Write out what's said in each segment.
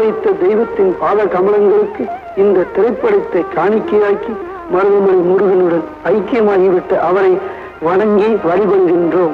வைத்த தெய்வத்தின் பாத கமலங்களுக்கு இந்த திரைப்படத்தை காணிக்கையாக்கி மருதமலை முருகனுடன் ஐக்கியமாகிவிட்ட அவரை வணங்கி வழிபடுகின்றோம்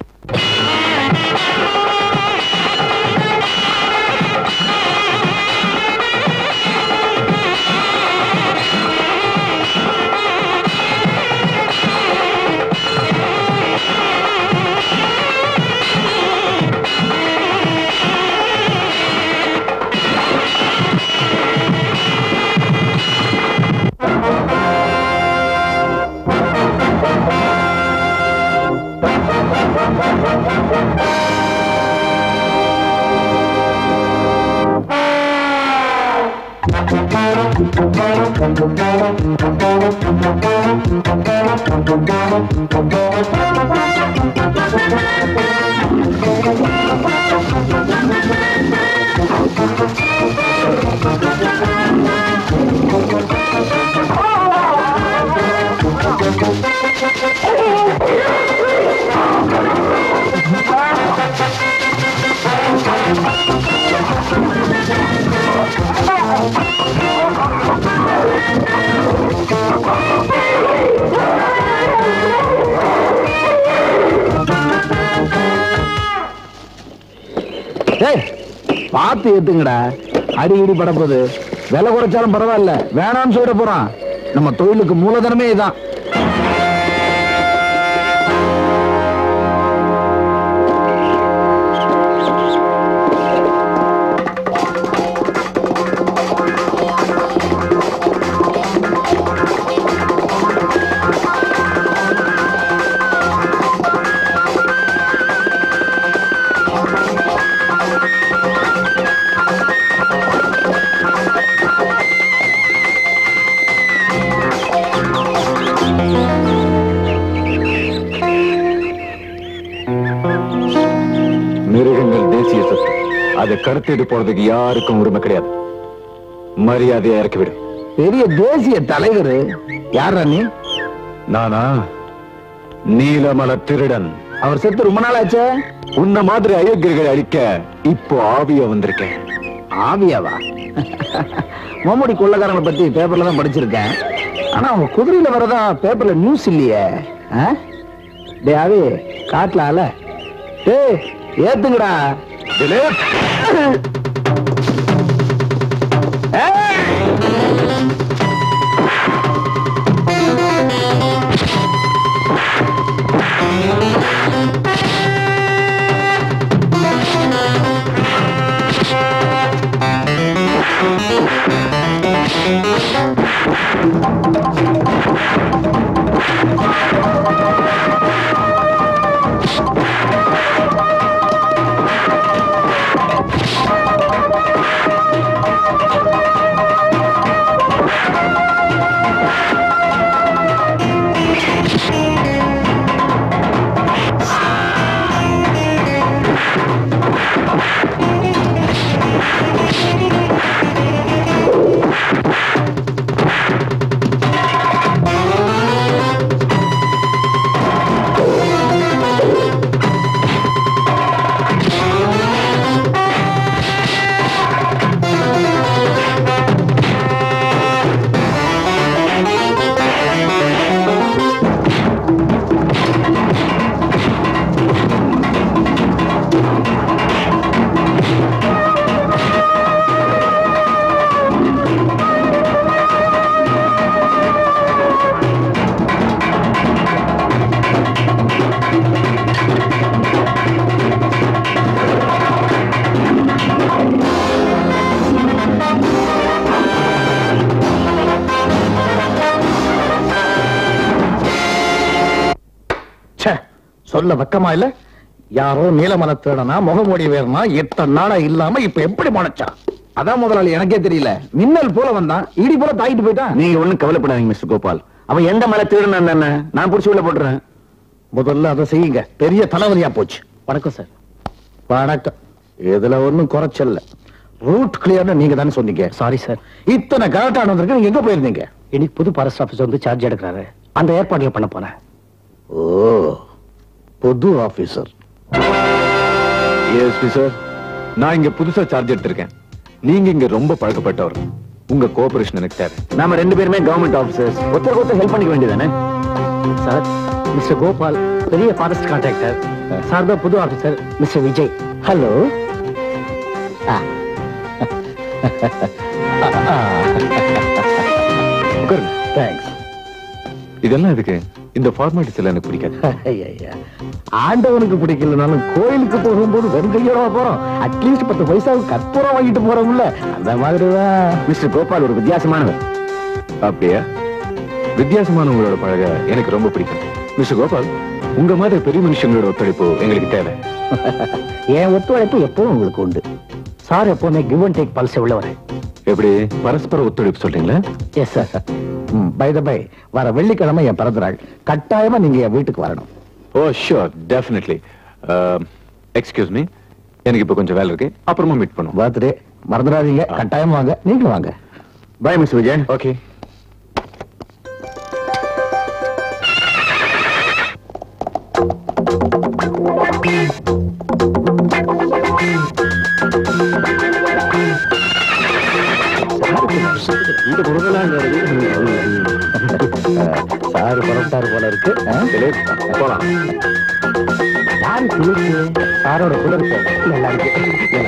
டேய் பார்த்து ஏத்துங்கடா அடி இடி படப்போது விலை குறைச்சாலும் பரவாயில்ல வேணாம்னு சொல்லிட போறான் நம்ம தொழிலுக்கு மூலதனமே இதான் மிருகங்கள் தேசிய சொத்து அதை கடத்திட்டு போறதுக்கு யாருக்கும் உரிமை கிடையாது மரியாதையா இறக்கி விடு பெரிய தேசிய தலைவர் யாரா நீ நானா நீலமல திருடன் அவர் செத்து ரொம்ப நாள் ஆச்சே உன்ன மாதிரி அயோக்கியர்களை அழிக்க இப்போ ஆவிய வந்திருக்கேன் ஆவியாவா மம்முடி கொள்ளக்காரங்களை பத்தி பேப்பர்ல தான் படிச்சிருக்கேன் ஆனா அவங்க குதிரையில வரதா பேப்பர்ல நியூஸ் இல்லையே ஆ? டேய் ஆவி காட்டுல ஆல டேய் ஏத்துங்கடா திலீப் ச்சே, சொல்ல வெக்கமா இல்ல யாரோ நீலமல தேடனா முகமூடி வேறனா எத்தனை நாளா இல்லாம இப்ப எப்படி முளைச்சா அதான் முதலாளி எனக்கே தெரியல மின்னல் போல வந்தான் இடி போல தாக்கிட்டு போயிட்டான் நீங்க ஒண்ணும் கவலைப்படாதீங்க மிஸ்டர் கோபால் அவன் எந்த மலை திருடன் என்ன நான் புடிச்சு உள்ள போட்டுறேன் முதல்ல அதை செய்யுங்க பெரிய தலைவலியா போச்சு வணக்கம் சார் வணக்கம் இதுல ஒண்ணும் குறைச்சல்ல ரூட் கிளியர்னு நீங்க தானே சொன்னீங்க சாரி சார் இத்தனை கரெக்டான வந்திருக்கு நீங்க எங்க போயிருந்தீங்க இன்னைக்கு புது ஃபாரஸ்ட் ஆபீஸ் வந்து சார்ஜ் எடுக்கிறாரு அந்த ஏற்பாடுல பண்ண போனேன் ஓ புது ஆபீசர் ஏஎஸ்பி சார் நான் இங்க புதுசா சார்ஜ் எடுத்திருக்கேன் நீங்க இங்க ரொம்ப பழக்கப்பட்டவர் உங்க கோஆபரேஷன் எனக்கு தேவை நாம ரெண்டு பேருமே கவர்மெண்ட் ஆபீசர்ஸ் ஒருத்தருக்கு ஒருத்தர் ஹெல்ப் பண்ணிக்க வேண்டியதானே சார் மிஸ்டர் கோபால் பெரிய ஃபாரஸ்ட் கான்ட்ராக்டர் சார் தான் புது ஆபீசர் மிஸ்டர் விஜய் ஹலோ உட்காருங்க தேங்க்ஸ் இதெல்லாம் எதுக்கு இந்த ஃபார்மாலிட்டிஸ் எல்லாம் எனக்கு பிடிக்காது ஐயா ஆண்டவனுக்கு பிடிக்கலனாலும் கோயிலுக்கு போகும்போது வெறுங்கையோட போறோம் அட்லீஸ்ட் பத்து பைசாவுக்கு கற்பூரம் வாங்கிட்டு போறோம்ல அந்த மாதிரிதான் மிஸ்டர் கோபால் ஒரு வித்தியாசமானவர் அப்படியா வித்தியாசமானவங்களோட பழக எனக்கு ரொம்ப பிடிக்கும் மிஸ்டர் கோபால் உங்க மாதிரி பெரிய மனுஷங்களோட ஒத்துழைப்பு எங்களுக்கு தேவை என் ஒத்துழைப்பு எப்பவும் உங்களுக்கு உண்டு சார் எப்பவுமே கிவ் அண்ட் டேக் பாலிசி உள்ளவர் எப்படி பரஸ்பர ஒத்துழைப்பு சொல்றீங்களா yes sir by the by வர வெள்ளிக்கிழமை என் பிறந்தநாள் கட்டாயமா நீங்க என் வீட்டுக்கு வரணும் oh sure definitely excuse me எனக்கு இப்போ கொஞ்சம் வேலை இருக்கு அப்புறமா மீட் பண்ணுவோம் பர்த்டே மறந்துடாதீங்க கட்டாயமா வாங்க நீங்களும் வாங்க பை மிஸ் விஜயன் ஓகே இந்த முருகலாங்க சாரு புறப்பட்டாரு போல இருக்கு ஆ? போலாம் யாரு குளிச்சு சாரோட குளிர்ச்சி நல்லா இருக்கு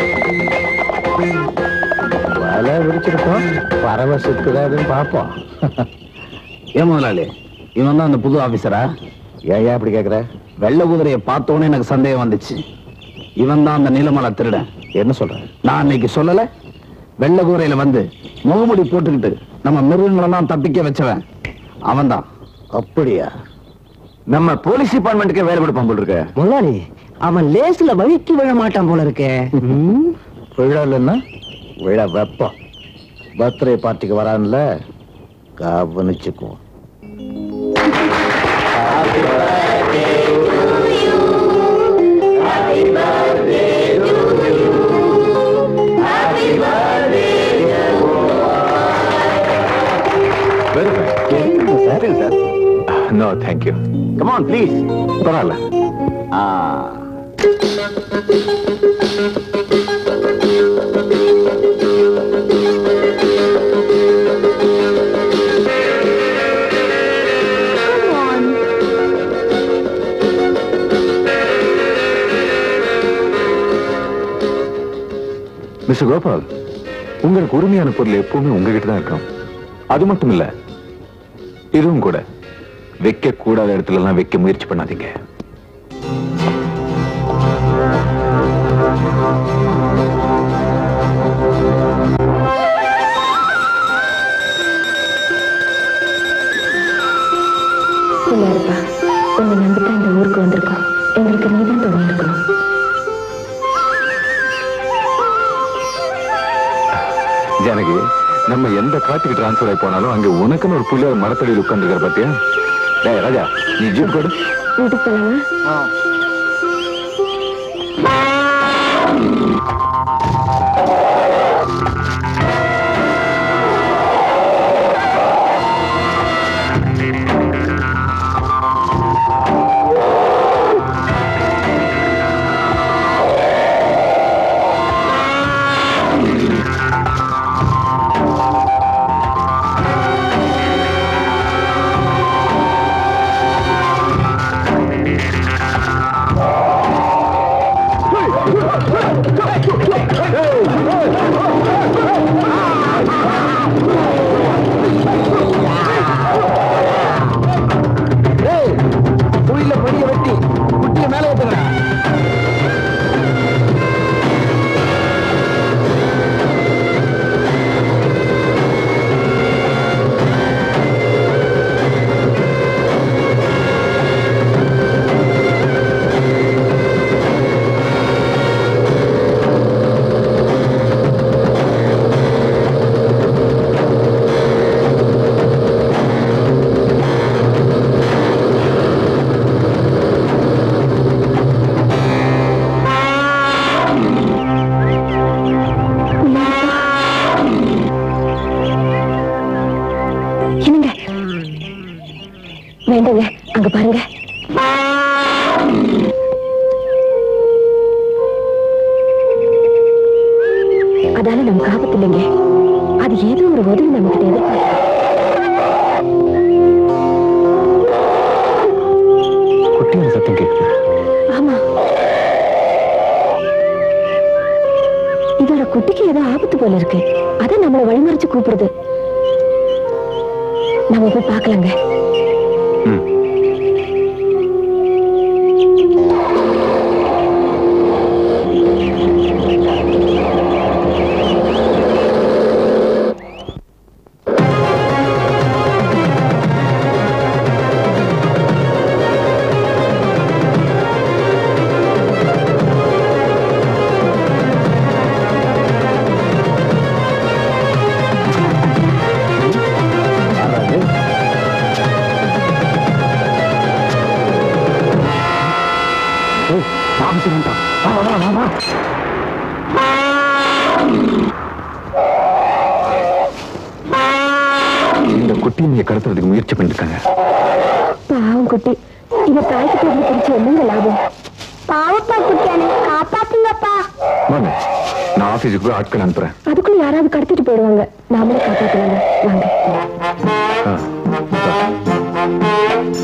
வலை விரிச்சிருக்கோம் பறவை சுத்துதாதுன்னு பார்ப்போம் ஏன் முதலாளி இவன் தான் அந்த புது ஆபீசரா ஏன் ஏன் இப்படி கேக்குற வெள்ளை குதிரையை பார்த்தோன்னே எனக்கு சந்தேகம் வந்துச்சு இவன் தான் அந்த நீலமலை திருடன் என்ன சொல்ற நான் அன்னைக்கு சொல்லல வெள்ளை குதிரையில வந்து முகமுடி போட்டுக்கிட்டு நம்ம மிருகங்களெல்லாம் தப்பிக்க வச்சவன் அவன்தான் அப்படியா நம்ம போலீஸ் டிபார்ட்மெண்ட்டுக்கே வேலை கொடுப்பான் போல் இருக்க முதலாளி அவன் லேஸ்ல வழிக்கு விழ மாட்டான் போல இருக்கே விழலன்னா விழ வெப்பம் பர்த்டே பார்ட்டிக்கு வரான்ல கவனிச்சுக்குவோம் சரிங்க sir no thank you come on please பரவாயில்ல ஆ மிஸ்டர் கோபால் உங்களுக்கு உரிமையான பொருள் எப்பவுமே உங்ககிட்ட தான் இருக்கும் அது மட்டும் இல்ல இதுவும் கூட வைக்க கூடாத இடத்துல எல்லாம் வைக்க முயற்சி பண்ணாதீங்க இல்ல இருப்பா உன்னை நம்பித்தான் இந்த ஊருக்கு வந்திருக்கோம் எங்களுக்கு நீதான் துணை இருக்கணும் ஜானகி நம்ம எந்த காட்டுக்கு டிரான்ஸ்பர் ஆகி போனாலும் அங்க உனக்குன்னு ஒரு புள்ளியார் மரத்தடியில் உட்கார்ந்துருக்கிற பாத்தியா டேய் ராஜா நீ ஜீப் கொடு வீட்டுக்கு போலாமா புளியில பெரிய வெட்டி குட்டிய மேல ஏத்துக்கடா என்னங்க வேண்டாங்க அங்க பாருங்க அதால நம்ம ஏதோ ஒரு உதவி நம்ம கிட்ட எதிர்பார்க்க குட்டியான சத்தம் கேட்குது ஆமா இதோட குட்டிக்கு ஏதோ ஆபத்து போல இருக்கு அதான் நம்மள வழிமறிச்சு கூப்பிடுது நம்ம போய் பார்க்கலாங்க ம் இந்த குட்டியை நீங்க கடத்துறதுக்கு முயற்சி பண்ணிருக்காங்க பாவம் குட்டி இத தாய்க்கு போய் பிடிச்சு என்னங்க லாபம் பாவப்பா குட்டியானே காப்பாத்துங்கப்பா வாங்க நான் ஆபீஸுக்கு போய் ஆட்கள் அனுப்புறேன் அதுக்குள்ள யாராவது கடத்திட்டு போயிடுவாங்க நாமளே காப்பாத்துவாங்க வாங்க ஆ, வா.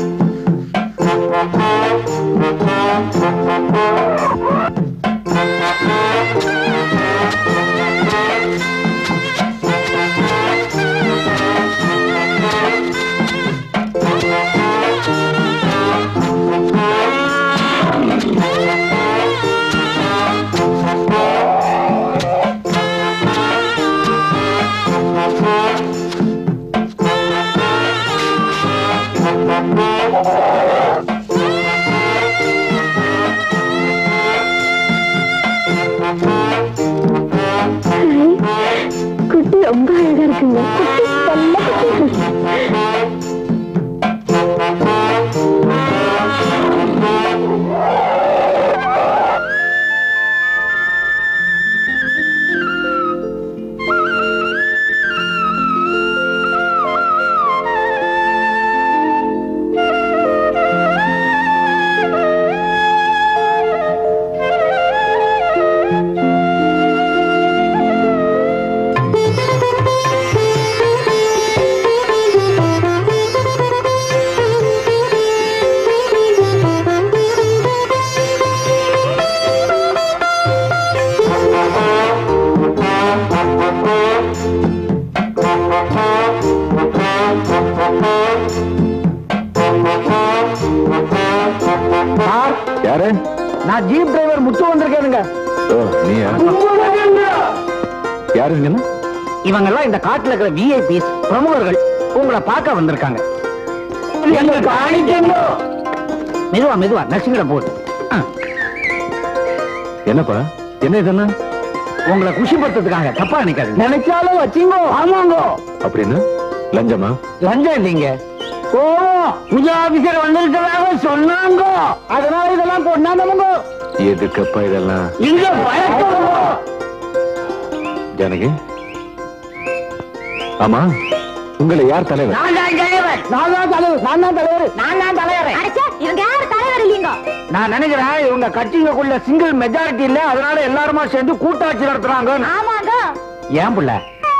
ஹாய். குட்டி ரொம்ப அழகா இருக்குங்க குட்டி நல்ல குட்டி யாரு நான் ஜீப் டிரைவர் முத்து வந்திருக்கேனுங்க ஓ நீயா யாரு நீங்க இவங்க எல்லாம் இந்த காட்டுல இருக்கிற விஐபிஸ் பிரமுகர்கள் உங்களை பார்க்க வந்திருக்காங்க மெதுவா மெதுவா நசுங்கிட போடு ஆ, என்னப்பா என்ன இதென்ன உங்களை குஷிப்படுத்துறதுக்காக தப்பா நினைக்காது நினைச்சாலும் வச்சிங்கோ ஆமாங்கோ அப்படின்னு லஞ்சமா லஞ்சம் இல்லைங்க ஓ புது ஆபீசர் வந்திருக்கிறதாக சொன்னாங்க அதனால இதெல்லாம் கொண்டாந்தவங்க எதுக்கப்பா இதெல்லாம் இங்க பழக்கம் ஜானகி ஆமா உங்களை யார் தலைவர் நான் தான் தலைவர் நான் தான் தலைவர் நான் தான் தலைவர் நான் தான் தலைவர் இவங்க யாரு தலைவர் இல்லீங்க நான் நினைக்கிறேன் இவங்க கட்சிங்களுக்குள்ள சிங்கிள் மெஜாரிட்டி இல்ல அதனால எல்லாருமா சேர்ந்து கூட்டாட்சி நடத்துறாங்க ஆமாங்க ஏன் புள்ள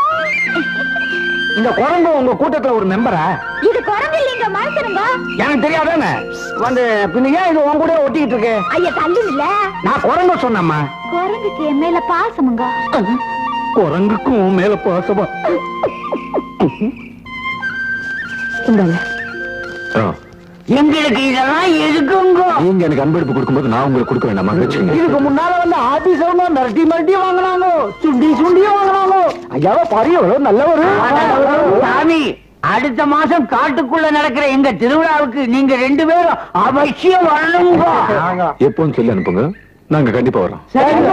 இந்த குரங்கு உங்க கூட்டத்துல ஒரு மெம்பரா இது குரங்கு இல்லீங்க மனுஷனுங்க எனக்கு தெரியாதானே வந்து பின்ன ஏன் இது உன் கூட ஒட்டிக்கிட்டு இருக்கு ஐயா தள்ளி இல்ல நான் குரங்கு சொன்னம்மா குரங்குக்கு என் மேல பாசமுங்க குரங்குக்கும் உன் மேல பாசமா இந்தாங்க ஆ, எங்களுக்கு இதெல்லாம் எதுக்குங்க நீங்க எனக்கு அன்பெடுப்பு கொடுக்கும்போது நான் உங்களுக்கு கொடுக்க வேண்டாமா வச்சுக்கோங்க இதுக்கு முன்னால வந்து ஆபீசர்ங்க மிரட்டி மிரட்டி வாங்கினாங்க சுண்டி சுண்டி வாங்கினாங்க ஐயாவ பாரு எவ்வளவு நல்லவரு சாமி அடுத்த மாசம் காட்டுக்குள்ள நடக்கிற எங்க திருவிழாவுக்கு நீங்க ரெண்டு பேரும் அவசியம் வரணுங்க எப்போன்னு சொல்லி அனுப்புங்க நாங்க கண்டிப்பா வரோம் சரிங்க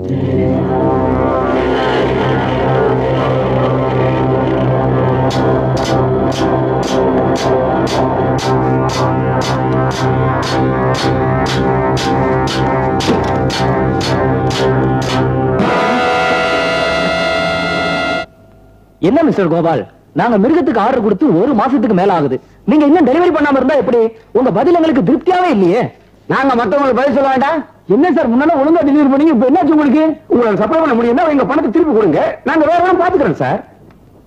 என்ன மிஸ்டர் கோபால் நாங்க மிருகத்துக்கு ஆர்டர் கொடுத்து ஒரு மாசத்துக்கு மேல ஆகுது நீங்க இன்னும் டெலிவரி பண்ணாம இருந்தா எப்படி உங்க பதில் எங்களுக்கு திருப்தியாவே இல்லையே நாங்க மத்தவங்களுக்கு பதில் சொல்ல வேண்டாம் என்ன சார் முன்னால ஒழுங்கா டெலிவரி பண்ணீங்க இப்ப என்னாச்சு உங்களுக்கு உங்களால சப்ளை பண்ண முடியும்னா எங்க பணத்தை திருப்பி கொடுங்க நாங்க வேற எல்லாம் பாத்துக்கிறோம் சார்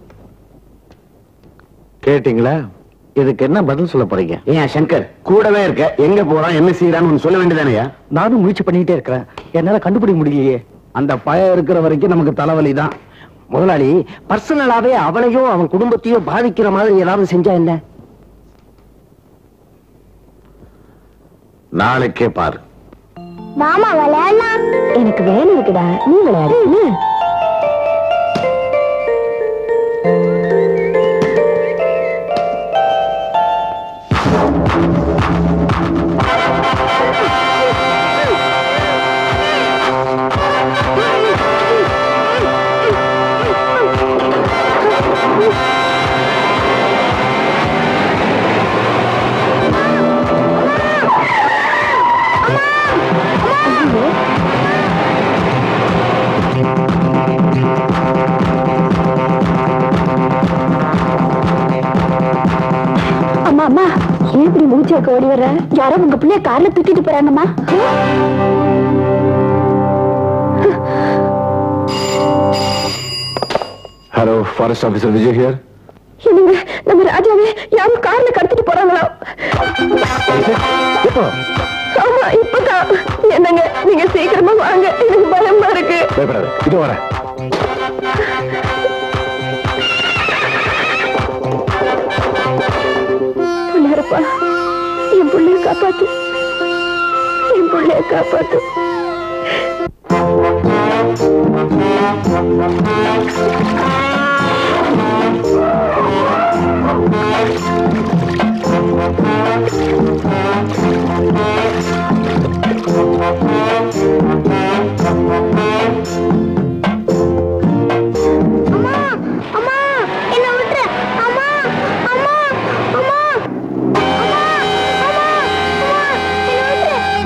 கேட்டீங்களா இதுக்கு என்ன பதில் சொல்ல போறீங்க ஏன் சங்கர் கூடவே இருக்க எங்க போறான் என்ன செய்யறான்னு சொல்ல வேண்டியதானயா நானும் முயற்சி பண்ணிக்கிட்டே இருக்கிறேன் என்னால கண்டுபிடிக்க முடியலையே அந்த பயம் இருக்கிற வரைக்கும் நமக்கு தலைவலி தான் முதலாளி பர்சனலாவே அவனையும் அவன் குடும்பத்தையும் பாதிக்கிற மாதிரி ஏதாவது செஞ்சா என்ன நாளைக்கே பாரு மாமா விளையாடலாம் எனக்கு வேலை இருக்குடா நீ விளையாடு என்ன? அம்மா அம்மா ஏன் இப்படி மூச்சாக்க ஓடி வர்ற யாரோ உங்க பிள்ளைய கார்ல தூக்கிட்டு போறாங்கம்மா hello forest officer Vijay here என்னங்க நம்ம ராஜாவே யாரும் கார்ல கடத்திட்டு போறாங்களா எப்போ ஆமா இப்பதான் என்னங்க நீங்க சீக்கிரமா வாங்க எனக்கு பயமா இருக்கு பயப்படாத இதோ வரேன் பிள்ளையாரப்பா என் பிள்ளைய காப்பாத்து என் பிள்ளைய காப்பாத்து அம்மா அம்மா என்ன விட்டுரு அம்மா அம்மா அம்மா அம்மா அம்மா அம்மா என்ன விட்டுரு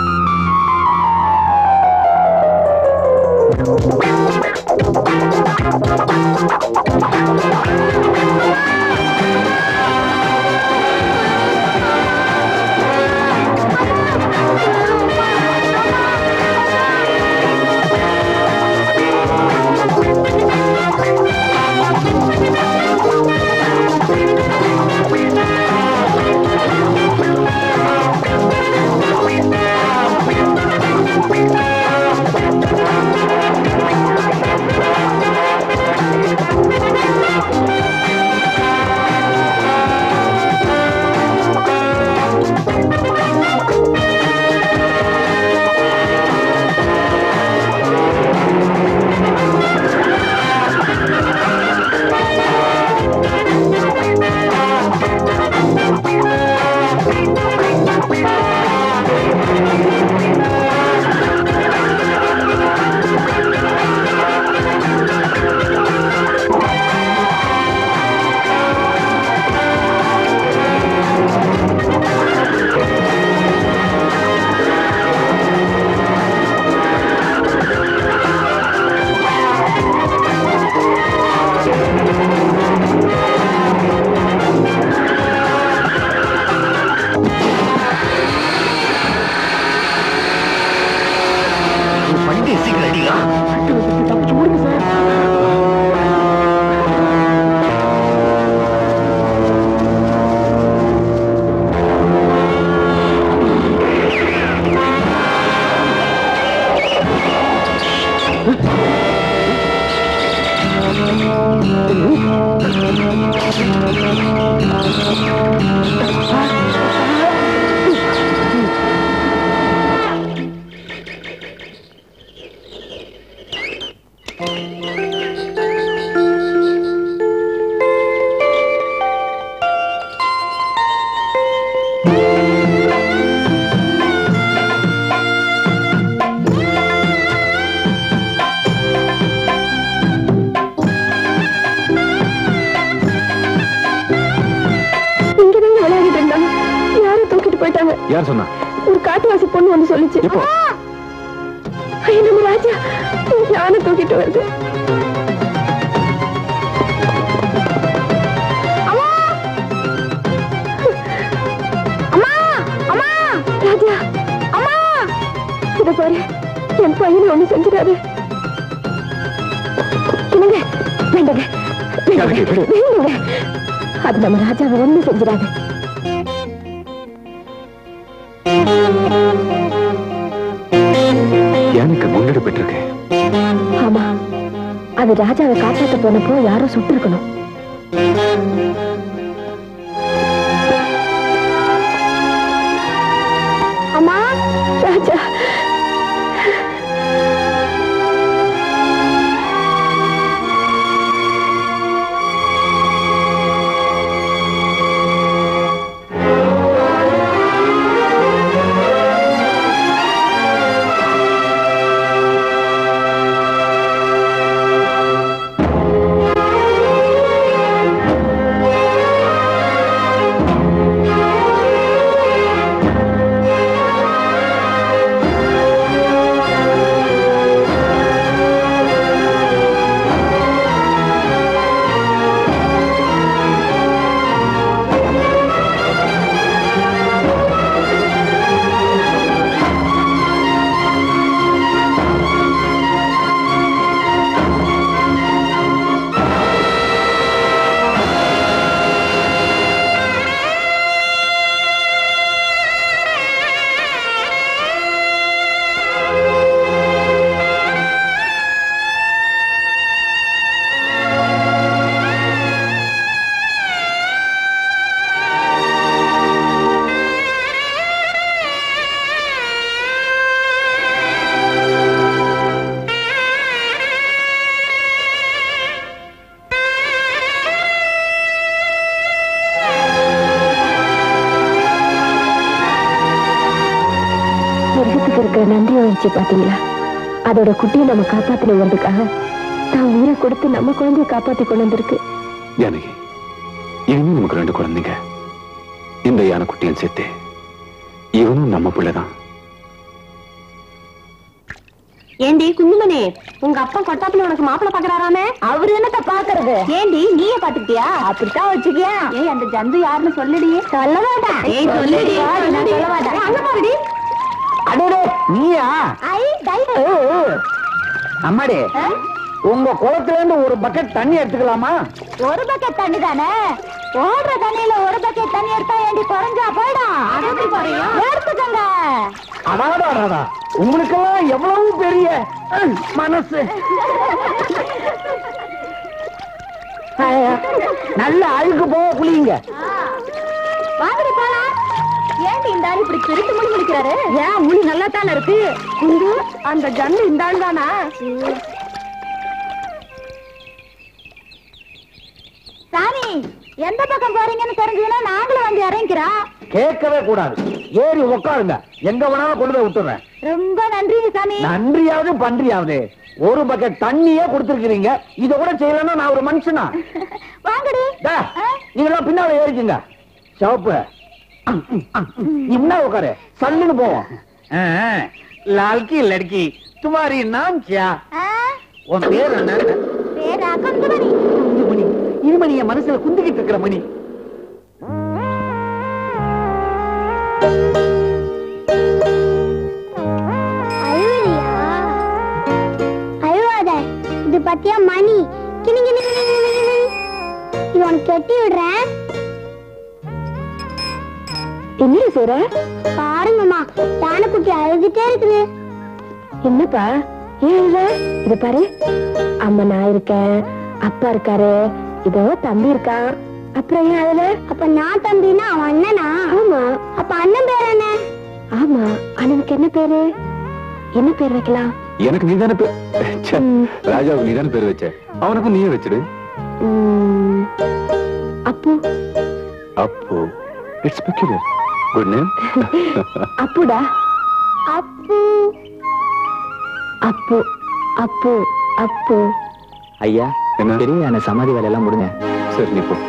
இங்கதான் விளையாடிட்டு இருந்தாங்க யாரும் தூக்கிட்டு போயிட்டாங்க யார் சொன்னா ஒரு காட்டுவாசி பொண்ணு வந்து சொல்லுச்சு எப்போ? ஐயோ நம்ம ராஜா யானை தூக்கிட்டு வருது அம்மா! அம்மா! அம்மா! ராஜா அம்மா இத பாரு என் பையனை ஒண்ணு செஞ்சிடாரு என்னங்க வேண்டாங்க யாருக்கு? வேண்டாங்க வேண்டாங்க அது நம்ம ராஜாவை ஒண்ணு செஞ்சிடாது யானைக்கு முன்னெடு பெற்றிருக்கு ஆமா அது ராஜாவை காப்பாத்த போனப்போ யாரோ சுட்டு இருக்கணும் அம்மா ராஜா மிருகத்துக்கு இருக்கிற நன்றி உணர்ச்சி பாத்தீங்களா அதோட குட்டியை நம்ம காப்பாத்தினதுக்காக தான் உயிரை கொடுத்து நம்ம குழந்தைய காப்பாத்தி கொண்டு வந்திருக்கு ஜானகி இனிமே நமக்கு ரெண்டு குழந்தைங்க இந்த யானைக்குட்டியும் சேர்த்து இவனும் நம்ம பிள்ளைதான் ஏண்டி குஞ்சுமணி உங்க அப்பா கொட்டாப்புல உனக்கு மாப்பிள்ள பாக்குறாராமே அவரு என்னத்த பாக்குறது ஏண்டி நீயே பாத்துக்கிட்டியா அப்படித்தான் வச்சுக்கியா ஏய் அந்த ஜந்து யாருன்னு சொல்லுடி சொல்ல மாட்டேன் ஏய் சொல்லுடி சொல்ல மாட்டேன் அங்க பாருடி அடே நீயா ஐ டைவர் ஏ, ஏ. அம்மாடி உங்க குளத்துல இருந்து ஒரு பக்கெட் தண்ணி எடுத்துக்கலாமா ஒரு பக்கெட் தண்ணி தானே ஓடுற தண்ணியில ஒரு பக்கெட் தண்ணி எடுத்தா ஏண்டி குறைஞ்சா போயிடும் அது எப்படி குறையும் எடுத்துக்கங்க அடாடா அடாடா உங்களுக்கெல்லாம் எவ்வளவு பெரிய அஹ், மனசு நல்ல அழுக்கு போக குளிங்க வாங்கடி போலாம் ஏண்டி இந்த ஆள் இப்படி திருட்டு முடி முடிக்கிறாரு ஏன் முடி நல்லா தானே இருக்கு குண்டு அந்த ஜன்னு இந்த ஆள் தானா சாமி எந்த பக்கம் போறீங்கன்னு தெரிஞ்சதுன்னா நாங்களும் வந்து இறங்கிக்கிறோம் கேட்கவே கூடாது ஏறி உட்காருங்க எங்க வேணாலும் கொண்டு போய் விட்டுறேன் ரொம்ப நன்றி சாமி நன்றியாவது பன்றியாவது ஒரு பக்கெட் தண்ணியே கொடுத்துருக்கீங்க இத கூட செய்யலன்னா நான் ஒரு மனுஷனா வாங்கடி டா, நீங்களாம் பின்னால ஏறிக்குங்க சிவப்பு நீ முன்னா உட்காரு சல்லுன்னு போவோம் லால்கி லட்கி துமாரி நாம் கியா ஆ, உன் பேர் என்ன பேரா குந்துமணி குந்துமணி இது மணி என் மனசுல குந்திக்கிட்டு இருக்கிற மணி அழுவறியா அழுவாத இது பத்தியா மணி கிணி கிணி கிணி கிணி கிணி. இது உனக்கு கட்டி விடுறேன் என்ன சொல்ற பாருங்கம்மா யானைக்குட்டி அழுதுட்டே இருக்குது என்னப்பா ஏன் அழுற? இத பாரு அம்மா நான் இருக்கேன் அப்பா இருக்காரு இதோ தம்பி இருக்கான் அப்புறம் ஏன் அழுல அப்ப நான் தம்பினா அவன் அண்ணனா ஆமா அப்ப அண்ணன் பேர் என்ன ஆமா அண்ணனுக்கு என்ன பேரு என்ன பேர் வைக்கலாம் எனக்கு நீதானே பேர் ச்சே, ராஜாவுக்கு நீதானே பேர் வச்ச அவனுக்கும் நீயே வச்சிடு உம், அப்பு அப்போ இட்ஸ் பெக்யூலர் குட் நேம் அப்புடா அப்பு அப்பு அப்பு அப்பு ஐயா என்ன பெரிய யானை சமாதி வேலையெல்லாம் முடிஞ்ச சரி நீ போ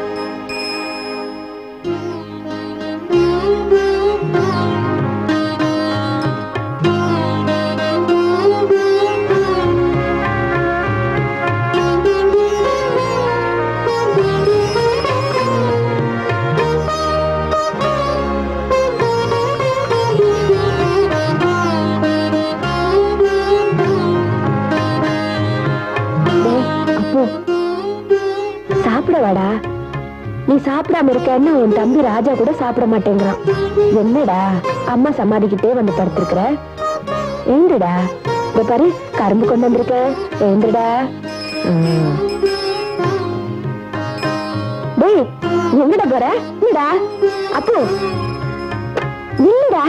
டேய், அப்பு சாப்பிட வாடா நீ சாப்பிடாம இருக்கன்னு உன் தம்பி ராஜா கூட சாப்பிட மாட்டேங்கிறான் என்னடா அம்மா சமாதிக்கிட்டே வந்து படுத்திருக்கிற ஏந்துடா இந்த பாரு கரும்பு கொண்டு வந்திருக்க ஏந்துடா ம். டேய் எங்கடா போற என்னடா அப்போ இல்லடா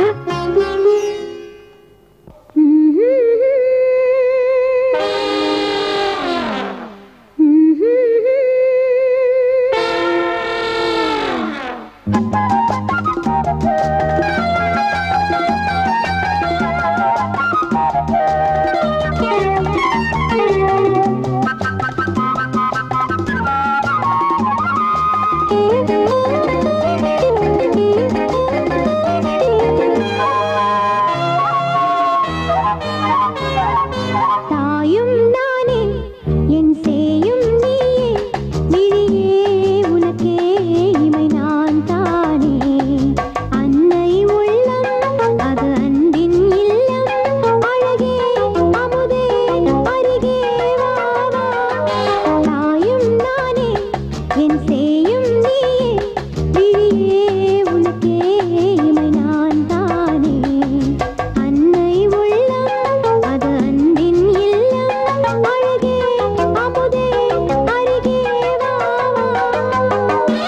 தாயும் நானே என் சேயும் நீயே விழியே உனக்கே இமை நான் தானே அன்னை உள்ளம் அது அன்பின் இல்லம் அழகே அமுதே அருகே வா வா தாயும் நானே என் சேயும் நீயே விழியே உனக்கே இமை நான் தானே அன்னை உள்ளம் அது அன்பின் இல்லம் அழகே அமுதே அருகே வா வா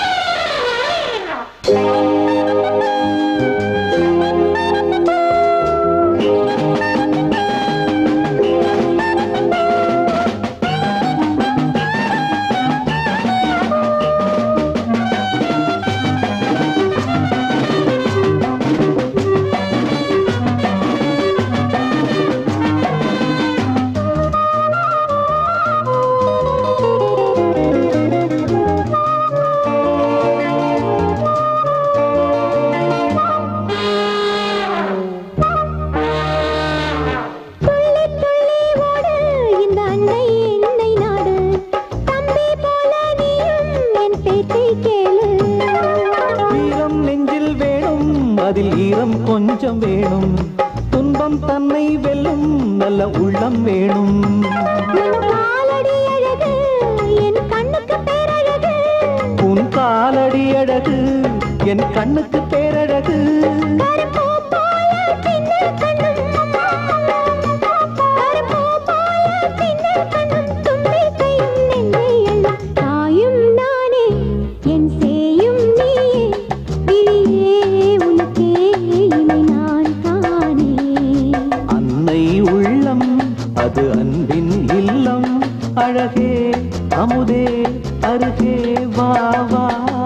துள்ளி துள்ளி ஓடு இந்த அன்னை என்னை நாடு தம்பி போல நீயும் என் பேச்சை கேளு வீரம் நெஞ்சில் வேணும் அதில் ஈரம் கொஞ்சம் வேணும் துன்பம் தன்னை வெல்லும் நல்ல உள்ளம் வேணும் உன் காலடி அழகு என் கண்ணுக்கு பேரழகு உன் காலடி அழகு என் கண்ணுக்கு பேரழகு கரும்பூ போல சின்ன கண்ணும் கரும்பூ போல சின்ன கண்ணும் தும்பிக்கையும் நெஞ்சை எல்லாம் தாயும் நானே என் சேயும் நீயே விழியே உனக்கே இமை நான் தானே அன்னை உள்ளம் அது அன்பின் இல்லம் அழகே அமுதே அருகே வா வா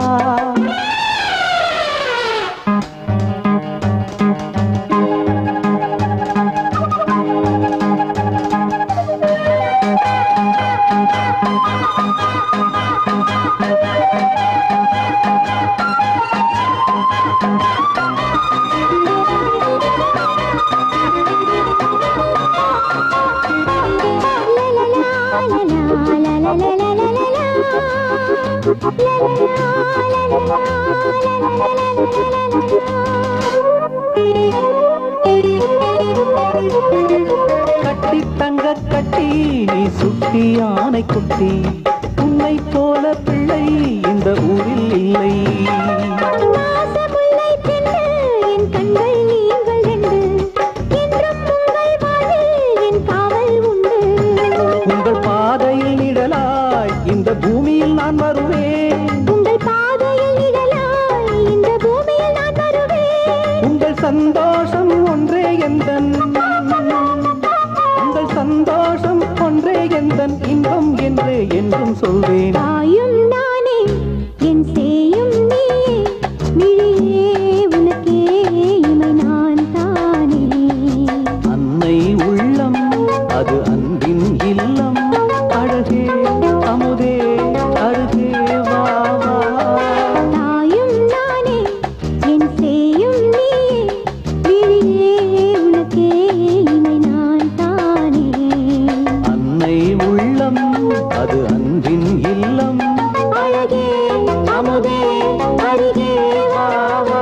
கட்டி தங்க கட்டி நீ சுட்டி ஆனை குட்டி உன்னை போல பிள்ளை இந்த ஊரில் இல்லை மாசமுல்லை பெண்ணு, என் கண்கள் நீங்கள் ரெண்டு. என்றும் உங்கள் வாழ்வில் என் காவல் உண்டு. உங்கள் பாதையில் நிழலாய் இந்த பூமியில் நான் வருவேன் உங்கள் பாதையில் நிழலாய் இந்த பூமியில் நான் வருவேன். உங்கள் சந்தோஷம் ஒன்றே எந்தன் உங்கள் சந்தோஷம் ஒன்றே எந்தன் இன்பம் என்றே என்றும் சொல்வேன் தாயும் நானே, என் சேயும் நீயே. விழியே உனக்கே இமை நான் தானே அன்னை உள்ளம் அது அன்பின் இல்லம் அழகே அமுதே அருகே வா வா தாயும் நானே என் சேயும் நீயே விழியே உனக்கே இமை நான் தானே அன்னை உள்ளம் அது அன்பின் இல்லம் அழகே அமுதே அருகே வா வா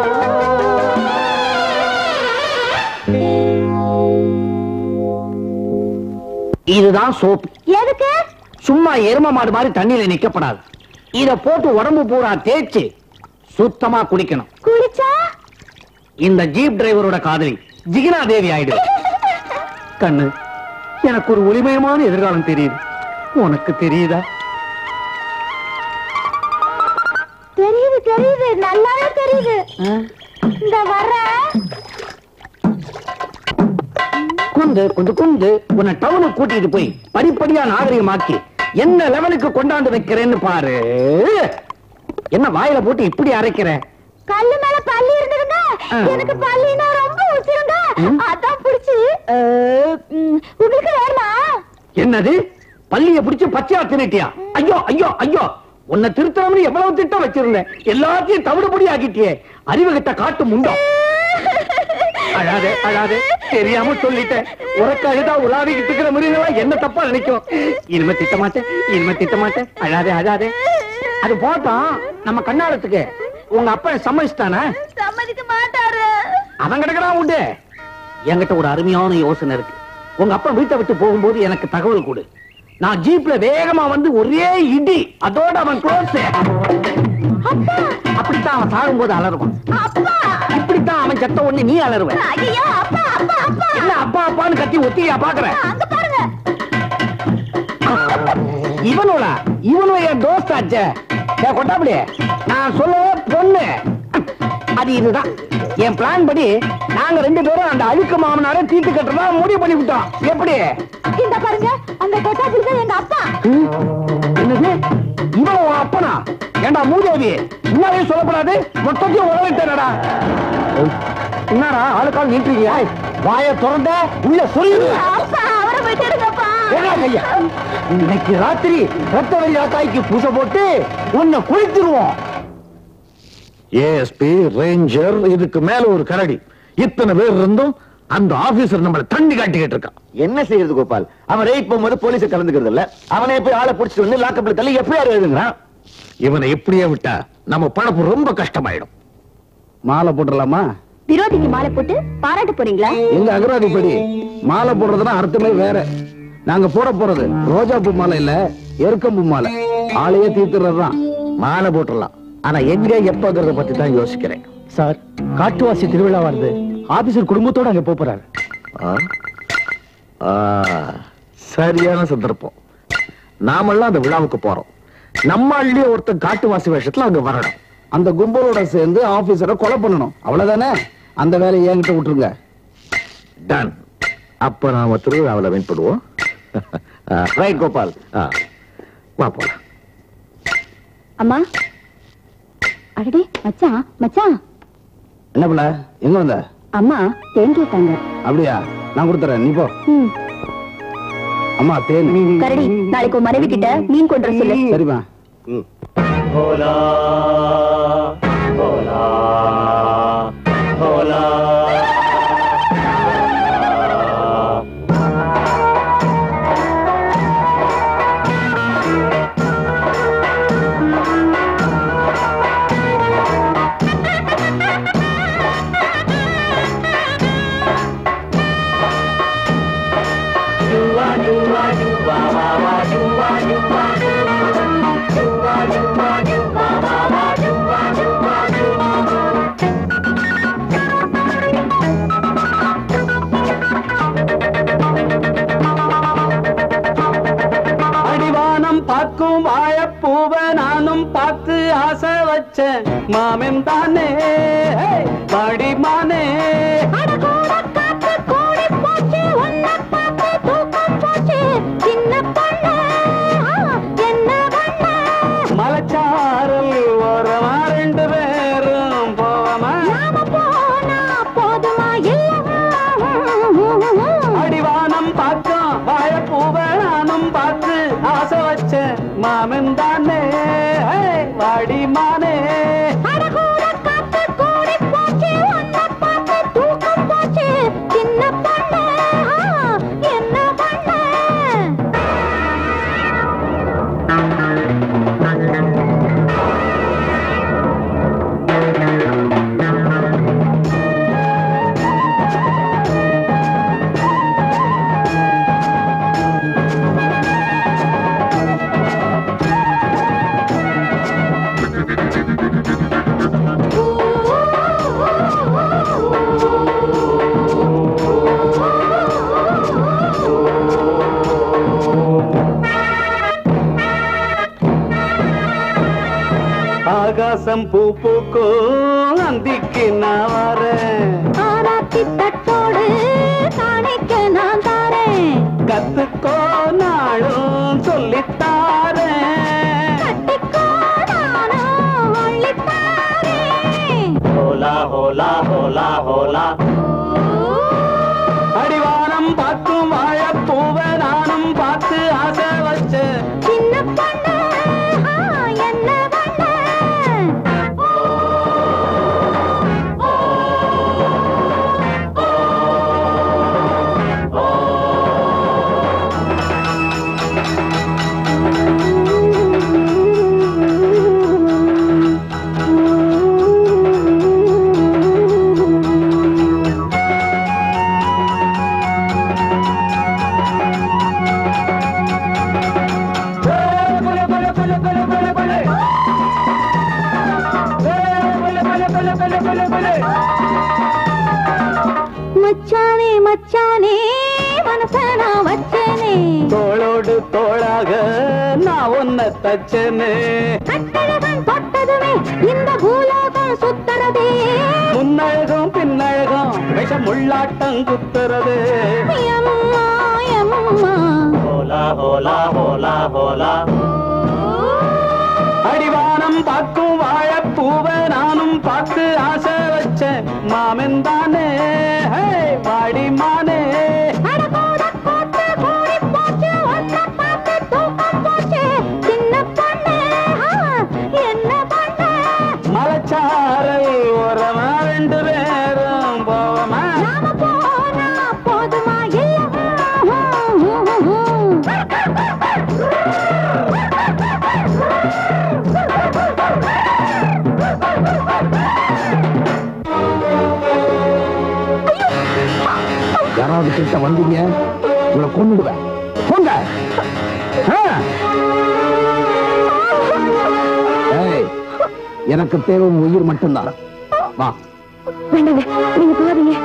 இதுதான் சோப்பு எதுக்கு சும்மா எரும மாடு மாதிரி தண்ணியில நிக்கப்படாது இத போட்டு உடம்பு பூரா தேய்ச்சு சுத்தமா குளிக்கணும் குளிச்சா இந்த ஜீப் டிரைவரோட காதலி ஜிகினா தேவி ஆயிடு கண்ணு எனக்கு ஒரு ஒளிமயமான எதிர்காலம் தெரியுது உனக்கு தெரியுதா தெரியுது தெரியுது நல்லாவே தெரியுது இந்த வர குந்து குந்து குந்து உன்னை டவுனுக்கு கூட்டிட்டு போய் படிப்படியா நாகரிகமாக்கி என்ன லெவலுக்கு கொண்டாந்து வைக்கிறேன்னு பாரு என்ன வாயில போட்டு இப்படி அரைக்கிற கல்லு மேல பள்ளி இருந்ததுங்க ஆ. எனக்கு பள்ளினா ரொம்ப உசிருங்க அதான் புடிச்சு அஹ், ம், உங்களுக்கு வேணுமா என்னது பள்ளிய பிடிச்சு பச்சையா தின்னுட்டியா ஐயோ ஐயோ ஐயோ உன்னை திருத்தணும்னு எவ்வளவு திட்டம் வச்சிருந்தேன் எல்லாத்தையும் தவிடுபடி ஆக்கிட்டியே அறிவு கிட்ட காட்டு முண்டோ அழாதே அழாதே தெரியாம சொல்லிட்டேன் உறக்க அழுதா உலாவிக்கிட்டு இருக்கிற மிருகங்களா என்ன தப்பா நினைக்கும் இனிமே திட்ட மாட்டேன் இனிமே திட்ட மாட்டேன் அழாதே அழாதே அது போட்டோம் நம்ம கண்ணாடத்துக்கு உங்க அப்பா சம்மதிச்சிட்டானே சம்மதிக்க மாட்டாரு அவன் கிடக்குறான் உண்டு என்கிட்ட ஒரு அருமையான யோசனை இருக்கு உங்க அப்பா வீட்டை விட்டு போகும்போது எனக்கு தகவல் கொடு நான் ஜீப்ல வேகமா வந்து ஒரே இடி அதோட அவன் க்ளோஸ் அப்படித்தான் அவன் சாகும்போது அலறுவான் அப்பா இப்படித்தான் அவன் செத்த உடனே நீ அலறுவ ஐயோ அப்பா அப்பா அப்பா என்ன அப்பா அப்பான்னு கத்தி ஒத்தியா பாக்குற அங்க பாருங்க இவனோட இவனும் என் தோஸ்தாச்சே ஏன் கொட்டாப்படி நான் சொல்ல பொண்ணு அது இதுதான் என் பிளான் படி நாங்க ரெண்டு பேரும் அந்த அழுக்கு மாமனார தீட்டு கட்டுறதா முடிவு பண்ணி விட்டோம் எப்படி இந்த பாருங்க அந்த கொட்டாப்பில் தான் எங்க அப்பா என்னது இவன் உன் அப்பனா ஏண்டா மூதேவி முன்னாலே சொல்லப்படாது மொத்தத்தையும் உழவிட்டேனடா என்னடா ஆளுக்கால் நீட்டுறீங்க வாய திறந்த உள்ள சொல்லு அப்பா அவரை விட்டுடுங்கப்பா ஏடா கையா இன்னைக்கு ராத்திரி ரத்த வெள்ளா தாய்க்கு பூசை போட்டு உன்னை குளித்துருவோம் ஏஎஸ்பி ரேஞ்சர் இதுக்கு மேல ஒரு கரடி இத்தனை பேர் இருந்தும் அந்த ஆபீசர் நம்மள தண்ணி காட்டிக்கிட்டு இருக்கான் என்ன செய்யறது கோபால் அவன் ரெய்ட் போகும்போது போலீஸ் கலந்துக்கிறது இல்ல அவனே போய் ஆளை புடிச்சிட்டு வந்து லாக்கப்ல தள்ளி எஃப்ஐஆர் எழுதுங்கிறான் இவனை எப்படியே விட்டா நம்ம பழப்பு ரொம்ப கஷ்டமாயிடும் மாலை போட்டுடலாமா விரோதிக்கு மாலை போட்டு பாராட்ட போறீங்களா எங்க அகராதிப்படி மாலை போடுறதுன்னா அர்த்தமே வேற நாங்க போட போறது ரோஜா பூ மாலை இல்ல எருக்கம்பூ மாலை ஆளையே தீர்த்துறதுதான் மாலை போட்டுடலாம் ஆனா எங்க எப்பங்கிறத பத்தி தான் யோசிக்கிறேன் சார் காட்டுவாசி திருவிழா வருது ஆபீசர் குடும்பத்தோட அங்க போறாரு ஆ? ஆ, சரியான சந்தர்ப்பம் நாமெல்லாம் அந்த விழாவுக்கு போறோம் நம்ம அள்ளிய ஒருத்தன் காட்டுவாசி வேஷத்துல அங்க வரணும் அந்த கும்பலோட சேர்ந்து ஆபீசரை கொலை பண்ணணும் அவ்வளவுதானே அந்த வேலையை என்கிட்ட விட்டுருங்க டன் அப்ப நாம திருவிழாவில் வின் பண்ணுவோம் ரைட் கோபால் ஆ, வா போலாம் அம்மா அடடே மச்சான் மச்சான் என்ன பண்ண எங்க வந்த அம்மா தேன் கேட்டாங்க அப்படியா நான் கொடுத்துறேன் நீ போ ம் அம்மா தேன் கரடி நாளைக்கு உன் மனைவி கிட்ட மீன் கொண்டு வர சொல்லு சரிம்மா அடிவானம் பார்க்கும் வாழப்பூவ நானும் பார்த்து ஆசை வச்சேன் மாமன் தானே பாடிமானே மலைச்சாரல் ஓரமா ரெண்டு பேரும் போவமா அடிவானம் பார்க்கும் வாழப்பூவ நானும் பார்த்து ஆசை வச்சேன் மாமன் தானே வாடிமானே என்ன பண்ண ஆ ஆகாசம் பூ பூக்கும் அந்திக்கு நான் வரேன் ஆராத்தி தட்டோடு காணிக்க நான் தாரேன் கத்துக்கோ நாளும் சொல்லித்தாரேன் கட்டிக்கோ நானும் அள்ளித்தாரேன் ஹோலா ஹோலா ஹோலா ஹோலா அடிவானம் பார்க்கும் வாழப்பூவ நானும் பார்த்து ஆசை வச்சேன் சின்ன பொண்ணு ஆ, என்ன பண்ண மச்சானே மச்சானே மனச நான் வச்சனே தோளோடு தோளாக நான் ஒன்ன தச்சனே கட்டழகன் தொட்டதுமே இந்த பூலோகம் சுத்தறதே முன்னழகும் பின்னழகும் விஷம் உள்ளாட்டம் குத்துறது எம்மா எம்மா ஹோலா ஹோலா ஹோலா ஹோலா அடிவானம் பார்க்கும் வாழப்பூவ நானும் பார்த்து ஆசை வச்சேன் மாமன் தானே ஹே, வாடி மானே அட கூட போட்டு கூடி போச்சு ஒன்ன பார்த்து தூக்கம் போச்சு சின்ன பொண்ணு ஆ, என்ன பண்ண மலைச்சாரல் ஓரமா ரெண்டு பேரும் போவமா நாம போனா போதுமா இல்ல யாராவது கிட்ட வந்தீங்க உங்களை கொண்டுடுவேன் போங்க ஆ. ஏய், எனக்கு தேவை உன் உயிர் மட்டும்தான் வா வேண்டாங்க நீங்க போகாதீங்க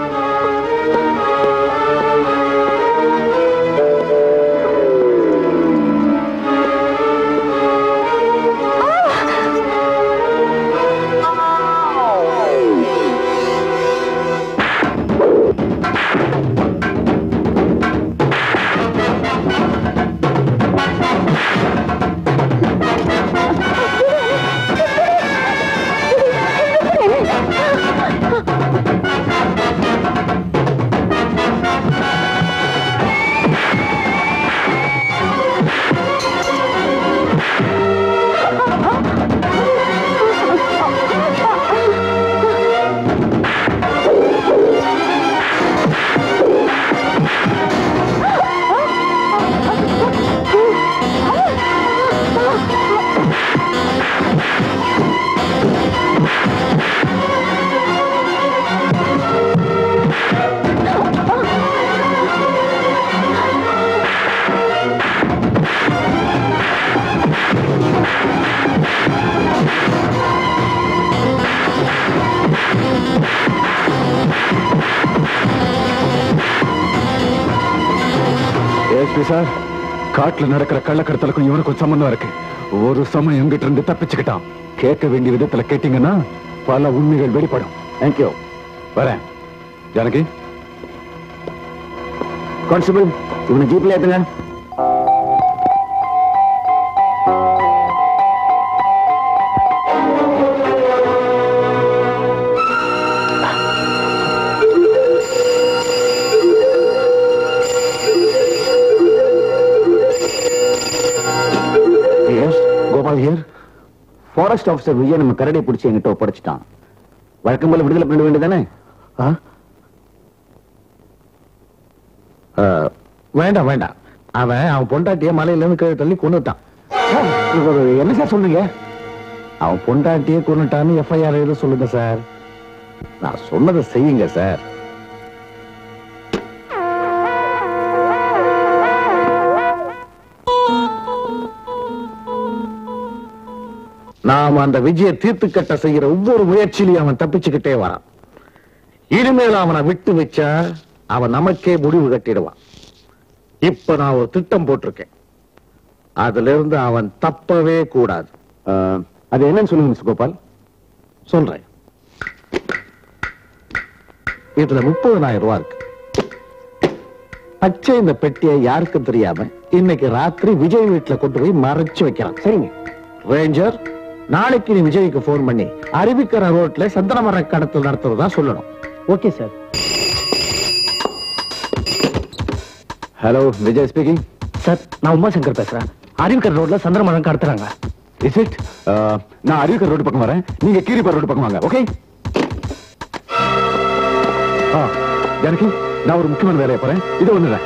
ஏஎஸ்பி சார் காட்டுல நடக்கிற கள்ளக்கடத்தலுக்கும் இவனுக்கும் சம்பந்தம் இருக்கு ஒரு சமயம் எங்கிட்ட இருந்து தப்பிச்சுக்கிட்டான் கேட்க வேண்டிய விதத்துல கேட்டீங்கன்னா பல உண்மைகள் வெளிப்படும் தேங்க்யூ வரேன் ஜானகி கான்ஸ்டபிள் இவனை ஜீப்ல ஏத்துங்க yes Gopal here forest officer Vijay நம்ம கரடி பிடிச்சி என்கிட்ட ஒப்படைச்சிட்டான் வழக்கம் போல விடுதலை பண்ண வேண்டியதானே வேண்டாம் வேண்டாம் அவன் அவன் பொண்டாட்டிய மலையில இருந்து கீழே தள்ளி கொண்டுட்டான் என்ன சார் சொல்றீங்க அவன் பொண்டாட்டியே கொண்டுட்டான்னு எஃப்ஐஆர் எழுத சொல்லுங்க சார் நான் சொன்னதை செய்யுங்க சார் நாம் அந்த விஜய தீர்த்து கட்ட செய்யற ஒவ்வொரு முயற்சியிலையும் அவன் தப்பிச்சுக்கிட்டே வரான் இனிமேல் அவனை விட்டு வச்சா அவன் நமக்கே முடிவு கட்டிடுவான் இப்ப நான் ஒரு திட்டம் போட்டிருக்கேன் அதுல இருந்து அவன் தப்பவே கூடாது அது என்னன்னு சொல்லுங்க மிஸ்டர் கோபால் சொல்றேன் இதுல முப்பதனாயிரம் ரூபாய் இருக்கு பச்சை இந்த பெட்டியை யாருக்கும் தெரியாம இன்னைக்கு ராத்திரி விஜய் வீட்டுல கொண்டு போய் மறைச்சு வைக்கிறான் சரிங்க ரேஞ்சர் நாளைக்கு நீ விஜய்க்கு போன் பண்ணி அறிவிக்கிற ரோட்ல சந்தன மர கடத்தல் நடத்துறதா சொல்லணும் okay sir hello Vijay speaking sir நான் உமாசங்கர் பேசுறேன் அறிவிக்கர் ரோட்ல சந்திரமழம் கடத்துறாங்க இஸ் இட் நான் அறிவிக்கர் ரோடு பக்கம் வரேன் நீங்க கீரிப்பார் ரோடு பக்கம் வாங்க ஓகே ஆ ஜானகி நான் ஒரு முக்கியமான வேலையை போறேன் இது ஒண்ணுதான்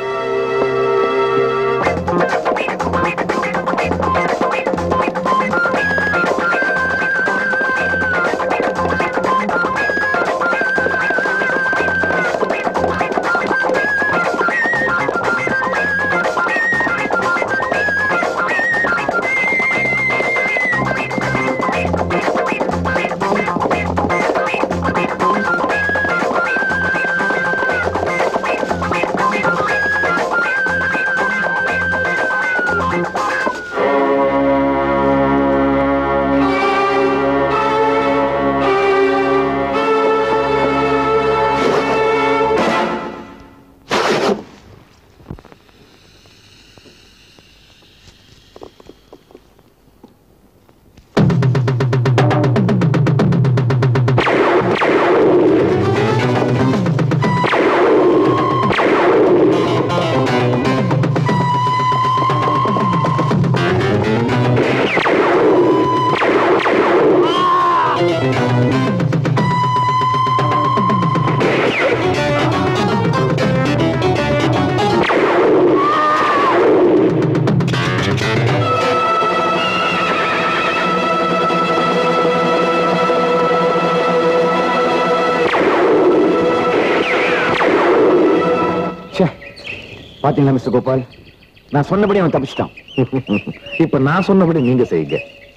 பாத்தீங்களா மிஸ்டர் கோபால் நான் சொன்னபடி அவன் தப்பிச்சிட்டான் இப்ப நான் சொன்னபடி நீங்க செய்யுங்க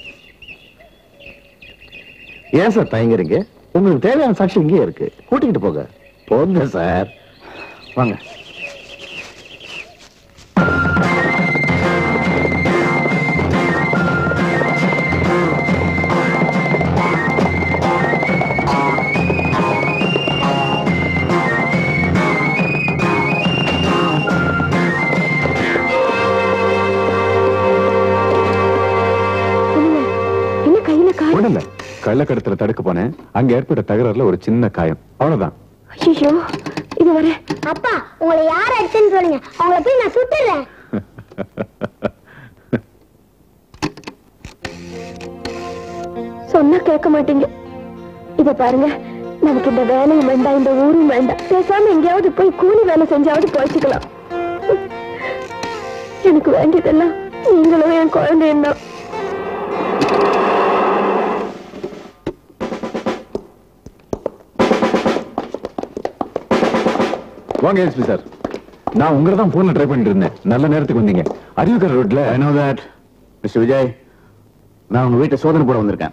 ஏன் சார் தயங்குறீங்க உங்களுக்கு தேவையான சாட்சி இங்கே இருக்கு கூட்டிக்கிட்டு போங்க போங்க சார் வாங்க என்ன கையில காயம் ஒண்ணும் இல்ல கள்ளக்கடத்துல தடுக்க போனேன் அங்க ஏற்பட்ட தகராறுல ஒரு சின்ன காயம் அவ்வளவுதான் ஐயோ இது வர அப்பா உங்களை யார் அடிச்சுன்னு சொல்லுங்க அவங்கள போய் நான் சுட்டுறேன் சொன்னா கேட்க மாட்டீங்க இத பாருங்க நமக்கு இந்த வேலையும் வேண்டாம் இந்த ஊரும் வேண்டாம் பேசாம எங்கேயாவது போய் கூலி வேலை செஞ்சாவது போய்ச்சிக்கலாம் எனக்கு வேண்டியதெல்லாம் நீங்களும் என் குழந்தையும் தான் வாங்க எஸ்பி சார் நான் உங்களை தான் போன்ல ட்ரை பண்ணிட்டு இருந்தேன் நல்ல நேரத்துக்கு வந்தீங்க அறிவுக்கர் ரோட்ல I know that mister Vijay நான் உங்க வீட்டை சோதனை போட வந்திருக்கேன்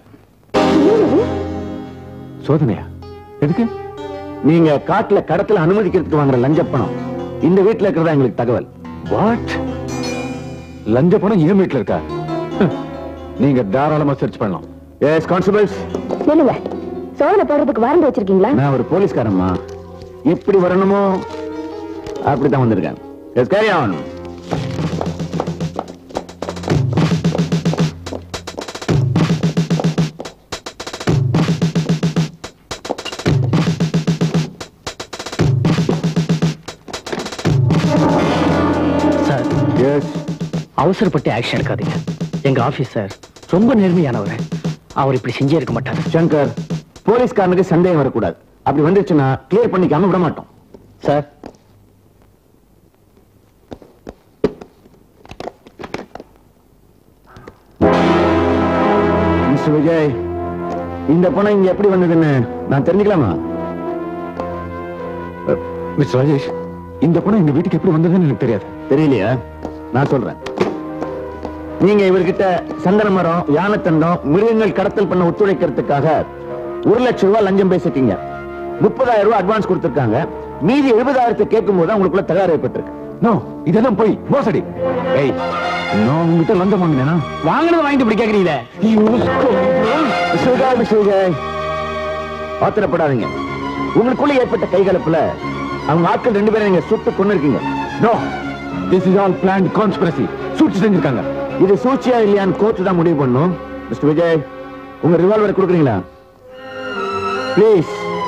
சோதனையா எதுக்கு நீங்க காட்டுல கடத்தல அனுமதிக்கிறதுக்கு வாங்குற லஞ்ச பணம் இந்த வீட்டுல இருக்கிறதா எங்களுக்கு தகவல் வாட் லஞ்ச பணம் என் வீட்டுல இருக்கா ஹம். நீங்க தாராளமா சர்ச் பண்ணலாம் எஸ் கான்ஸ்டபிள்ஸ் சொல்லுங்க சோதனை போடுறதுக்கு வாரண்ட் வச்சிருக்கீங்களா நான் ஒரு போலீஸ்காரம்மா எப்படி வரணுமோ அப்படித்தான் வந்திருக்கேன் yes carry on sir yes அவசரப்பட்டு ஆக்ஷன் எடுக்காதீங்க எங்க ஆபீசர் ரொம்ப நேர்மையானவர் அவர் இப்படி செஞ்சே இருக்க மாட்டாரு சங்கர் போலீஸ்காரனுக்கு சந்தேகம் வரக்கூடாது அப்படி வந்துருச்சுன்னா கிளியர் பண்ணிக்காம விட மாட்டோம் சார் மிஸ்டர் விஜய் இந்த பணம் இங்க எப்படி வந்ததுன்னு நான் தெரிஞ்சுக்கலாமா மிஸ்டர் ராஜேஷ் இந்த பணம் எங்க வீட்டுக்கு எப்படி வந்ததுன்னு எனக்கு தெரியாது தெரியலையா நான் சொல்றேன் நீங்க இவர்கிட்ட சந்தன மரம் யானைத்தண்டம் மிருகங்கள் கடத்தல் பண்ண ஒத்துழைக்கிறதுக்காக ஒரு லட்சம் ரூபாய் லஞ்சம் பேசிட்டீங்க முப்பதாயிரம் ரூபாய் அட்வான்ஸ் கொடுத்திருக்காங்க மீதி எழுபதாயிரத்தை கேட்கும் போது உங்களுக்குள்ள தகராறு ஏற்பட்டிருக்கு நோ இதெல்லாம் போய் மோசடி ஏய் நான் உங்ககிட்ட லஞ்சம் வாங்கினேனா வாங்கினது வாங்கிட்டு இப்படி கேக்குறீங்களே விஜய் விஜய் ஆத்திரப்படாதீங்க உங்களுக்குள்ள ஏற்பட்ட கைகலப்புல அவங்க ஆட்கள் ரெண்டு பேரும் நீங்க சுட்டு கொண்டு இருக்கீங்க no this is all plan conspiracy சூழ்ச்சி செஞ்சிருக்காங்க இது சூழ்ச்சியா இல்லையான்னு கோர்ட் தான் முடிவு பண்ணும் மிஸ்டர் விஜய் உங்க ரிவால்வர் கொடுக்குறீங்களா ப்ளீஸ்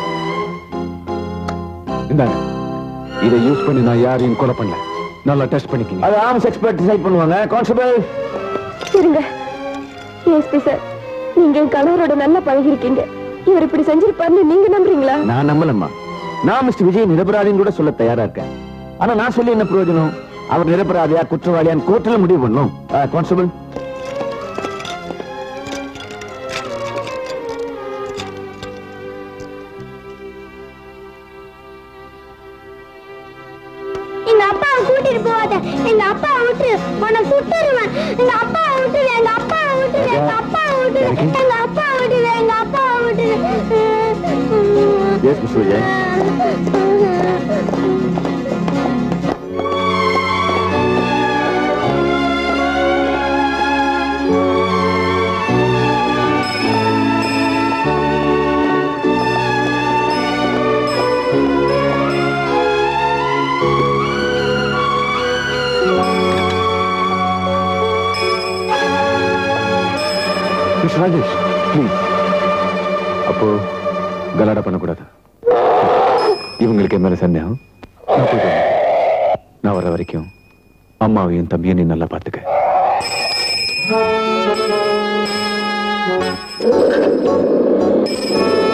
இந்தாங்க இதை யூஸ் பண்ணி நான் யாரையும் கொலை பண்ணல நல்லா டெஸ்ட் பண்ணிக்கிங்க அது ஆர்ம்ஸ் எக்ஸ்பர்ட் டிசைட் பண்ணுவாங்க கான்ஸ்டபிள் இருங்க எஸ்பி சார் நீங்க என் கணவரோட நல்லா பழகிருக்கீங்க இவர் இப்படி செஞ்சிருப்பாருன்னு நீங்க நம்புறீங்களா நான் நம்பலம்மா நான் மிஸ்டர் விஜய் நிரபராதின்னு கூட சொல்ல தயாரா இருக்கேன் ஆனா நான் சொல்லி என்ன பிரயோஜனம் அவர் நிரபராதியா குற்றவாளியான்னு கோர்ட்டில் முடிவு பண்ணும் கான்ஸ்டபிள் எங்க அப்பாவை கூட்டிட்டு போவாத எங்க அப்பாவை விட்டு உன்னை சுட்டுருவேன் எங்க அப்பாவை விட்டுரு எங்க அப்பாவை விட்டுரு எங்க அப்பாவை விட்டுரு எங்க அப்பாவை விட்டுரு எங்க அப்பாவை விட்டுரு yes mister Vijay mister Rajesh please அப்போ கலாடா பண்ணக்கூடாது இவங்களுக்கு என் மேல சந்தேகம் நான் போயிட்டு வரேன். நான் வர வரைக்கும் அம்மாவையும் தம்பியும் நீ நல்லா பாத்துக்க ஆ